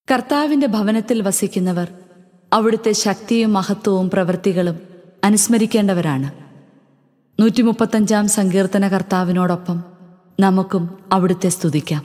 കർത്താവിന്റെ ഭവനത്തിൽ വസിക്കുന്നവർ അവിടുത്തെ ശക്തിയും മഹത്വവും പ്രവൃത്തികളും അനുസ്മരിക്കേണ്ടവരാണ് നൂറ്റി മുപ്പത്തഞ്ചാം സങ്കീർത്തന കർത്താവിനോടൊപ്പം നമുക്കും അവിടുത്തെ സ്തുതിക്കാം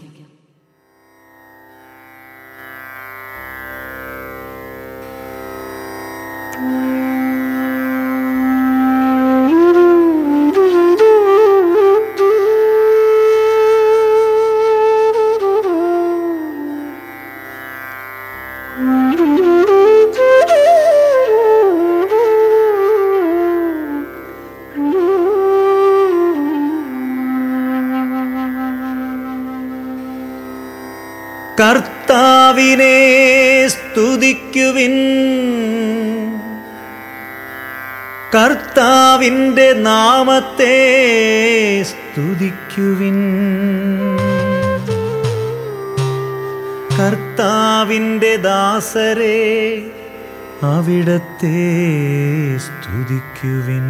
കർത്താവിനെ സ്തുതിക്കുവിൻ കർത്താവിൻ്റെ നാമത്തെ സ്തുതിക്കുവിൻ കർത്താവിൻ്റെ ദാസരെ അവിടത്തെ സ്തുതിക്കുവിൻ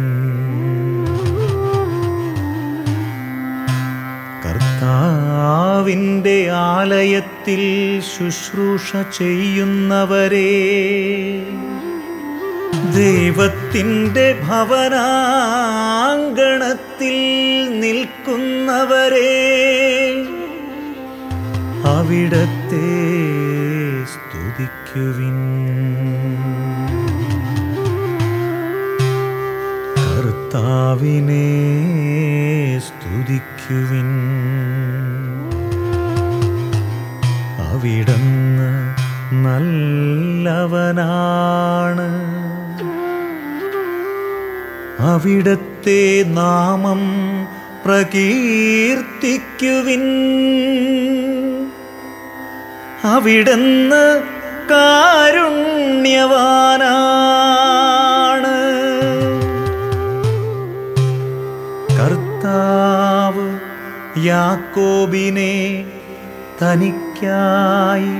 കർത്താവിൻ്റെ ആലയത്തിൽ ശുശ്രൂഷ ചെയ്യുന്നവരെ ദൈവത്തിൻ്റെ ഭവനാങ്കണത്തിൽ നിൽക്കുന്നവരെ അവിടത്തെ സ്തുതിക്കുവിൻ കർത്താവിനെ സ്തുതിക്കുവിൻ അവിടന്ന് നല്ലവനാണ് അവിടത്തെ നാമം പ്രകീർത്തിക്കുവിൻ അവിടുന്ന് കാരുണ്യവാനാണ് കർത്താവ് യാക്കോബിനെ തനിക്കായി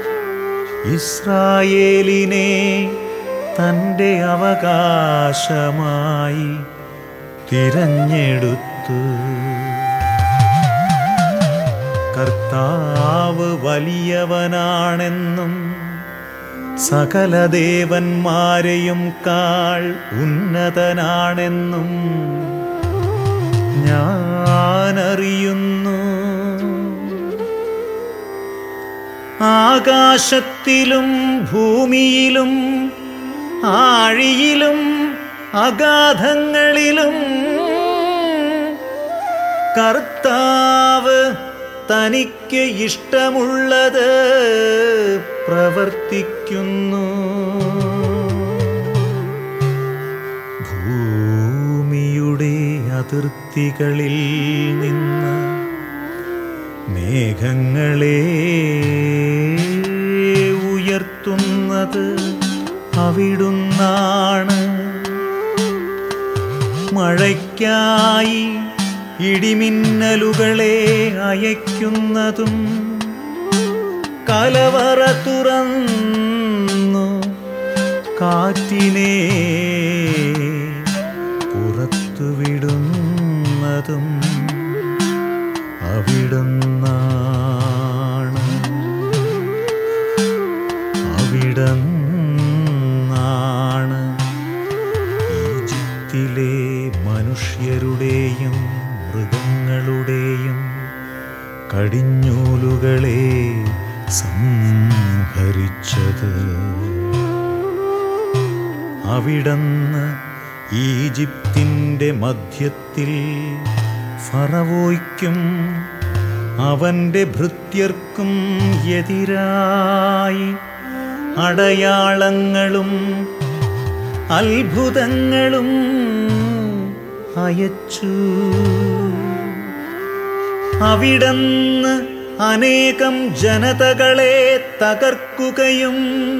ഇസ്രായേലിനെ തൻ്റെ അവകാശമായി തിരഞ്ഞെടുത്തു കർത്താവ് വലിയവനാണെന്നും സകല ദേവന്മാരെയും കാൾ ഉന്നതനാണെന്നും ഞാനറിയുന്നു ആകാശത്തിലും ഭൂമിയിലും ആഴിയിലും അഗാധങ്ങളിലും കർത്താവ് തനിക്ക് ഇഷ്ടമുള്ളത് പ്രവർത്തിക്കുന്നു ഭൂമിയുടെ അതിർത്തികളിൽ നിന്ന് മേഘങ്ങളെ ഉയർത്തുന്നത് അവിടുന്നാണ് മഴയ്ക്കായി ഇടിമിന്നലുകളെ അയക്കുന്നതും കലവറ തുറന്നു കാറ്റിനെ പുറത്തുവിടുന്നതും അവിടുന്നാണ് അവിടുന്നാണ് ഈജിപ്തിലെ മനുഷ്യരുടെയും മൃഗങ്ങളുടെയും കടിഞ്ഞൂലുകളെ സംഹരിച്ചത് അവിടന്ന് ഈജിപ്തിൻ്റെ മധ്യത്തിൽ ഫറവോയ്ക്കും അവൻ്റെ ഭൃത്യർക്കും എതിരായി അടയാളങ്ങളും അത്ഭുതങ്ങളും അയച്ചു അവിടന്ന് അനേകം ജനതകളെ തകർക്കുകയും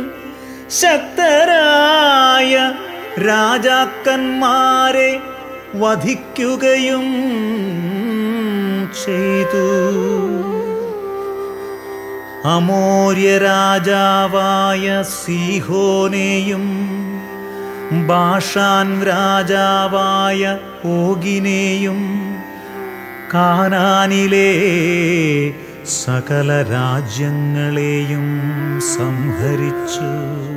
ശക്തരായ രാജാക്കന്മാരെ വധിക്കുകയും ചെയ്തു അമോര്യ രാജാവായ സീഹോനെയും ബാഷാൻ രാജാവായ ഓഗിനെയും കാനാനിലെ സകല രാജ്യങ്ങളെയും സംഹരിച്ചു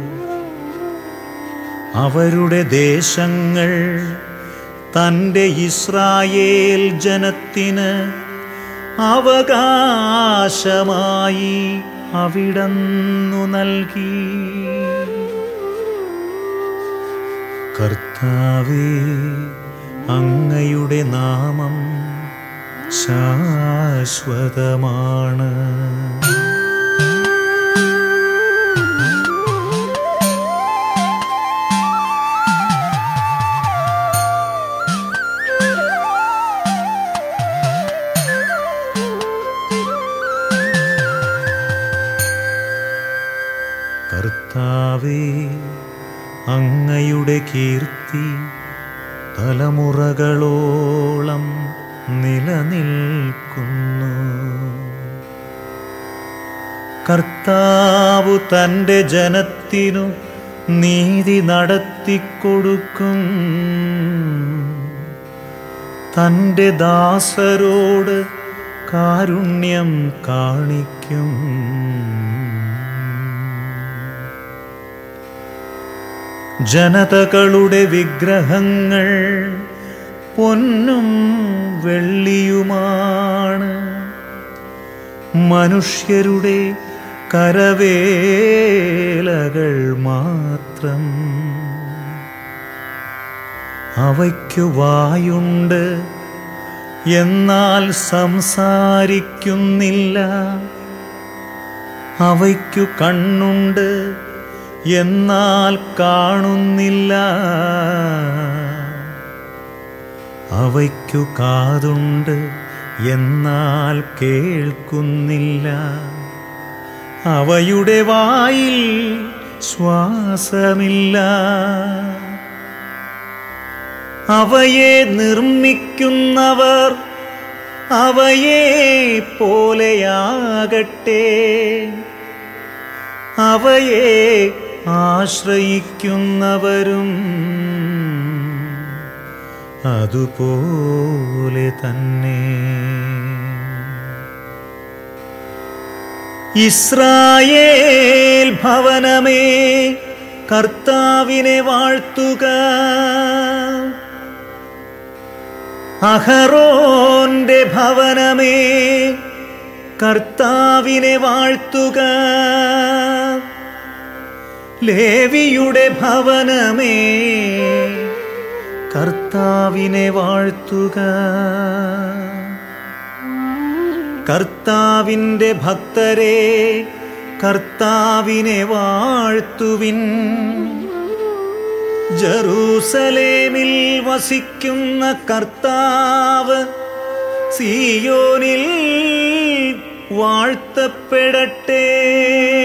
അവരുടെ ദേശങ്ങൾ തൻ്റെ ഇസ്രായേൽ ജനത്തിന് അവകാശമായി അവിടന്നു നൽകി കർത്താവേ അങ്ങയുടെ നാമം ശാശ്വതമാണ് കർത്താവേ അങ്ങയുടെ കീർത്തി തലമുറകളോളം നിലനിൽക്കുന്നു കർത്താവു തൻ്റെ ജനത്തിനു നീതി നടത്തിക്കൊടുക്കും തൻ്റെ ദാസരോട് കാരുണ്യം കാണിക്കും ജനതകളുടെ വിഗ്രഹങ്ങൾ പൊന്നും വെള്ളിയുമാണ് മനുഷ്യരുടെ കരവേലകൾ മാത്രം അവയ്ക്കു വായുണ്ട് എന്നാൽ സംസാരിക്കുന്നില്ല അവയ്ക്കു കണ്ണുണ്ട് എന്നാൽ കാണുന്നില്ല അവയ്ക്കു കാതുണ്ട് എന്നാൽ കേൾക്കുന്നില്ല അവയുടെ വായിൽ ശ്വാസമില്ല അവയെ നിർമ്മിക്കുന്നവർ അവയെ പോലെയാകട്ടെ അവയെ ആശ്രയിക്കുന്നവരും അതുപോലെ തന്നെ ഇസ്രായേൽ ഭവനമേ കർത്താവിനെ വാഴ്ത്തുക അഹറോന്റെ ഭവനമേ കർത്താവിനെ വാഴ്ത്തുക ലേവിയുടെ ഭവനമേ കർത്താവിനെ വാഴ്ത്തുക കർത്താവിൻ്റെ ഭക്തരെ കർത്താവിനെ വാഴ്ത്തുവിൻ ജറൂസലേമിൽ വസിക്കുന്ന കർത്താവ് സിയോനിൽ വാഴ്ത്തപ്പെടട്ടെ